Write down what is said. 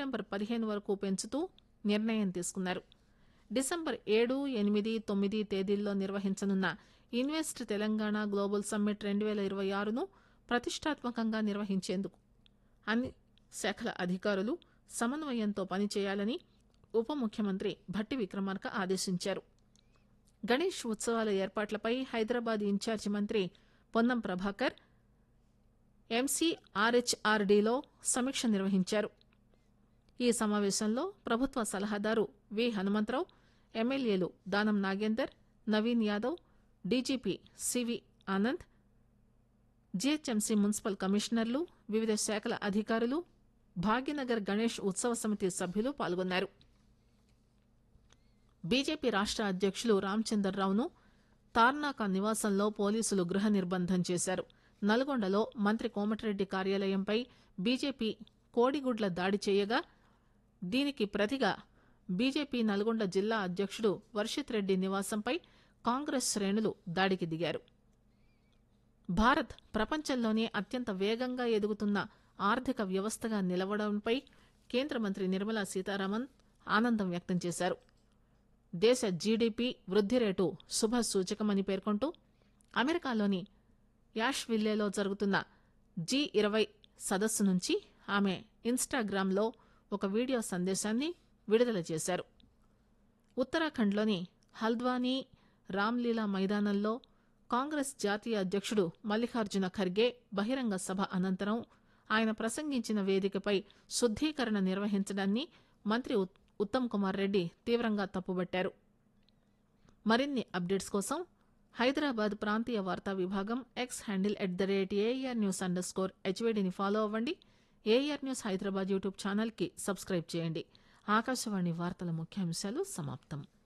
November పదిహేను వరకు పెంచుతూ నిర్ణయం తీసుకున్నారు డిసెంబర్ ఏడు ఎనిమిది తొమ్మిది తేదీల్లో నిర్వహించనున్న ఇన్వెస్ట్ తెలంగాణ గ్లోబల్ సమ్మిట్ రెండు వేల ఇరవై ఆరును ప్రతిష్టాత్మకంగా నిర్వహించేందుకు అన్ని శాఖల అధికారులు సమన్వయంతో పనిచేయాలని ఉప ముఖ్యమంత్రి భట్టి విక్రమార్క ఆదేశించారు గణేష్ ఉత్సవాల ఏర్పాట్లపై హైదరాబాద్ ఇన్ఛార్జి మంత్రి పొన్నం ప్రభాకర్ ఎంసీఆర్హెచ్ఆర్డీలో సమీక్ష నిర్వహించారు ఈ సమావేశంలో ప్రభుత్వ సలహాదారు వి హనుమంతరావు ఎమ్మెల్యేలు Danam Nagender Naveen Yadav DGP CV Anand GHMC municipal కమిషనర్లు వివిధ శాఖల అధికారులు భాగ్యనగర్ గణేష్ ఉత్సవ సమితి సభ్యులు పాల్గొన్నారు బీజేపీ రాష్ట అధ్యక్షులు రామచందర్రావును తార్నాక నివాసంలో పోలీసులు గృహ నిర్బంధం చేశారు నల్గొండలో మంత్రి కోమటిరెడ్డి కార్యాలయంపై బీజేపీ కోడిగుడ్ల దాడి చేయగా దీనికి ప్రతిగా బీజేపీ నల్గొండ జిల్లా అధ్యక్షుడు వర్షిత్ రెడ్డి నివాసంపై కాంగ్రెస్ శ్రేణులు దాడికి దిగారు భారత్ ప్రపంచంలోనే అత్యంత వేగంగా ఎదుగుతున్న ఆర్థిక వ్యవస్థగా నిలవడంపై కేంద్ర మంత్రి నిర్మలా సీతారామన్ ఆనందం వ్యక్తం చేశారు దేశ జీడీపీ వృద్ది రేటు శుభ సూచకమని పేర్కొంటూ అమెరికాలోని యాష్విల్లేలో జరుగుతున్న జీ ఇరవై సదస్సు నుంచి ఆమె ఇన్స్టాగ్రామ్లో ఒక వీడియో సందేశాన్ని విడుదల చేశారు ఉత్తరాఖండ్లోని హల్ద్వానీ రామ్లీలా మైదానంలో కాంగ్రెస్ జాతీయ అధ్యక్షుడు మల్లికార్జున ఖర్గే బహిరంగ సభ అనంతరం ఆయన ప్రసంగించిన వేదికపై శుద్దీకరణ నిర్వహించడాన్ని మంత్రి ఉత్- ఉత్తమ్ కుమార్ రెడ్డి తీవ్రంగా తప్పుబట్టారు మరిన్ని అప్డేట్స్ కోసం హైదరాబాద్ ప్రాంతీయ వార్తా విభాగం X handle at the rate AR news underscore స్కోర్ హెచ్వేడిని ఫాలో అవ్వండి ఏఆర్ న్యూస్ హైదరాబాద్ యూట్యూబ్ ఛానల్కి సబ్స్క్రైబ్ చేయండి ఆకాశవాణి వార్తల ముఖ్యాంశాలు సమాప్తం